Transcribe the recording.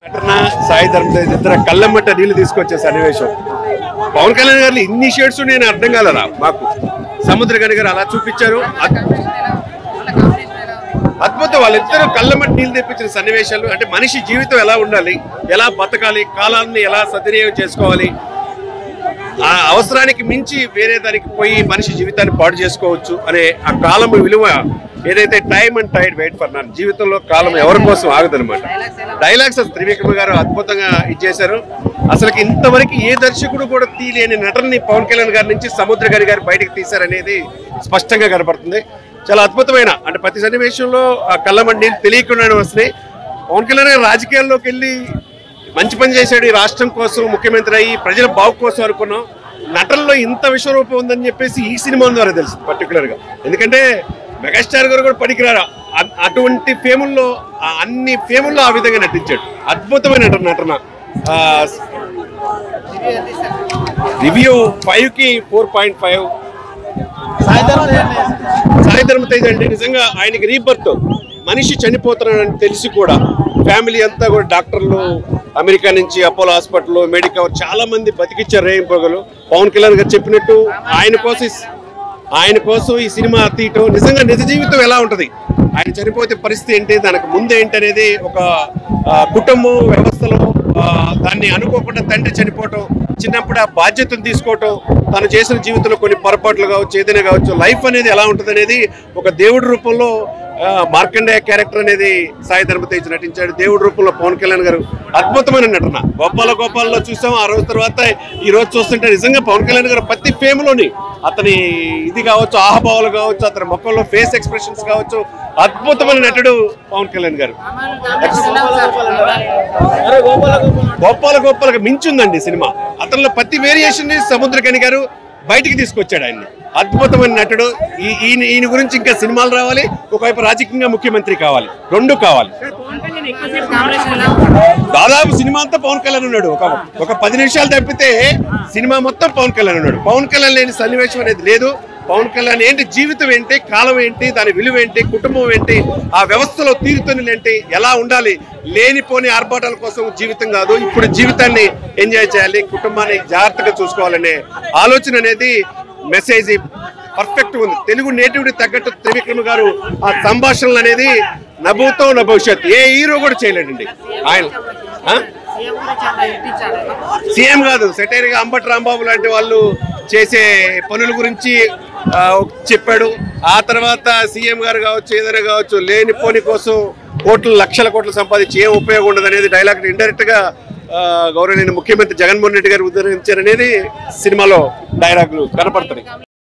నటన సాయి ధర్మతేజ్ ఇద్దరు కళ్ళమ్మట నీళ్లు తీసుకొచ్చే సన్నివేశం పవన్ కళ్యాణ్ గారు ఇన్ని షేడ్స్ నేను అర్థం కాలేదా మాకు సముద్ర గని గారు అలా చూపించారు అద్- అద్భుతం వాళ్ళిద్దరూ కళ్ళమ్మటి నీళ్లు తెప్పించిన సన్నివేశాలు అంటే మనిషి జీవితం ఎలా ఉండాలి ఎలా బతకాలి కాలాన్ని ఎలా సద్వినియోగం చేసుకోవాలి ఆ అవసరానికి మించి వేరే దానికి పోయి మనిషి జీవితాన్ని పాడు చేసుకోవచ్చు అనే ఆ కాలం విలువ ఏదైతే time and tide wait for none జీవితంలో కాలం ఎవరి కోసం ఆగదనమాట డైలాగ్స్ అసలు త్రివిక్రమ గారు అద్భుతంగా ఇచ్చేశారు అసలుకి ఇంతవరకు ఏ దర్శకుడు కూడా తీలేని నటనని పవన్ కళ్యాణ్ గారి నుంచి సముద్ర గారి గారు బయటకు తీశారనేది స్పష్టంగా కనపడుతుంది చాలా అద్భుతమైన అంటే ప్రతి సన్నివేశంలో ఆ కళ్ళమండి తెలియకుండానే వస్తున్నాయి పవన్ కళ్యాణ్ గారు రాజకీయాల్లోకి వెళ్ళి మంచి పని చేశాడు ఈ రాష్ట్రం కోసం ముఖ్యమంత్రి అయ్యి ప్రజల బాగు కోసం అనుకున్నాం నటనలో ఇంత విశ్వరూపం ఉందని చెప్పేసి ఈ సినిమా ద్వారా తెలుసు పర్టికులర్ గా ఎందుకంటే మెగాస్టార్ గారు కూడా పనికిరారు అ- అటువంటి ఫేముల్లో ఆ అన్ని ఫేముల్లో ఆ విధంగా నటించాడు అద్భుతమైన నటన నటన ఆ, రివ్యూ ఫైవ్ కి four point five Sai Dharam Tej అంటే నిజంగా ఆయనకి రీబర్త్ మనిషి చనిపోతున్నాడని తెలిసి కూడా ఫ్యామిలీ అంతా కూడా డాక్టర్లు అమెరికా నుంచి అపోలో హాస్పిటల్ మెడికవర్ చాలా మంది బతికిచ్చారు రేయం పొగలు పవన్ కళ్యాణ్ గారు చెప్పినట్టు ఆయన కోసం ఈ- ఆయన కోసం ఈ సినిమా తీయటం నిజంగా నిజ జీవితం ఎలా ఉంటది ఆయన చనిపోతే పరిస్థితి ఏంటి దానికి ముందు ఏంటి అనేది ఒక ఆ, కుటుంబం వ్యవస్థలో ఆ, దాన్ని అనుకోకుండా తండ్రి చనిపోవటం చిన్నప్పుడు ఆ బాధ్యతను తీసుకోవటం తను చేసిన జీవితంలో కొన్ని పొరపాట్లు కావచ్చు ఏదైనా కావచ్చు లైఫ్ అనేది ఎలా ఉంటుంది అనేది ఒక దేవుడి రూపంలో ఆ, మార్కండేయ క్యారెక్టర్ అనేది సాయి ధర్మతేజ్ నటించాడు దేవుడి రూపంలో పవన్ కళ్యాణ్ గారు అద్భుతమైన నటన గోపాల గోపాల్లో చూసాం ఆ రోజు తర్వాత ఈ రోజు చూస్తుంటే నిజంగా పవన్ కళ్యాణ్ గారు ప్రతి ఫేమ్ లోని అతని ఇది కావచ్చు ఆహభావాలు కావచ్చు అతని ముఖంలో ఫేస్ ఎక్స్ప్రెషన్స్ కావచ్చు అద్భుతమైన నటుడు పవన్ కళ్యాణ్ గారు గోపాల గోపాలకు మించుందండి సినిమా అతనిలో ప్రతి వేరియేషన్ ని సముద్రకని గారు బయటికి తీసుకొచ్చాడు ఆయన్ని అద్భుతమైన నటుడు ఈ- ఈయన ఈయన గురించి ఇంకా సినిమాలు రావాలి ఒకవైపు రాజకీయంగా ముఖ్యమంత్రి కావాలి రెండు కావాలి దాదాపు సినిమా అంతా పవన్ కళ్యాణ్ ఉన్నాడు ఒక ఒక పది నిమిషాలు తప్పితే సినిమా మొత్తం పవన్ కళ్యాణ్ ఉన్నాడు పవన్ కళ్యాణ్ లేని సన్నివేశం అనేది లేదు పవన్ కళ్యాణ్ ఏంటి జీవితం ఏంటి కాలం ఏంటి దాని విలువ ఏంటి కుటుంబం ఏంటి ఆ వ్యవస్థలో తీరుతనులు ఏంటి ఎలా ఉండాలి లేనిపోని ఆర్భాటాల కోసం జీవితం కాదు ఇప్పుడు జీవితాన్ని ఎంజాయ్ చేయాలి కుటుంబాన్ని జాగ్రత్తగా చూసుకోవాలనే ఆలోచన అనేది మెసేజ్ పర్ఫెక్ట్ ఉంది తెలుగు నేటివిటీ తగ్గట్టు త్రివిక్రమ గారు ఆ సంభాషణలు అనేది నభూతో నా భవిష్యత్ ఏ హీరో కూడా చేయలేడండి ఆయన ఆ? సీఎం కాదు సెటైర్గా అంబటి రాంబాబు లాంటి వాళ్ళు చేసే పనుల గురించి ఆ, చెప్పాడు ఆ తర్వాత సీఎం గారు కావచ్చు ఏదైనా కావచ్చు లేని పోని కోసం కోట్లు లక్షల కోట్లు సంపాదించి ఏం ఉపయోగం ఉండదు అనేది డైలాగ్ ఇండైరెక్ట్ గా ఆ, గౌరవనీయ ముఖ్యమంత్రి జగన్మోహన్ రెడ్డి గారు ఉద్ధరించారనేది సినిమాలో డైలాగులు కనపడుతున్నాయి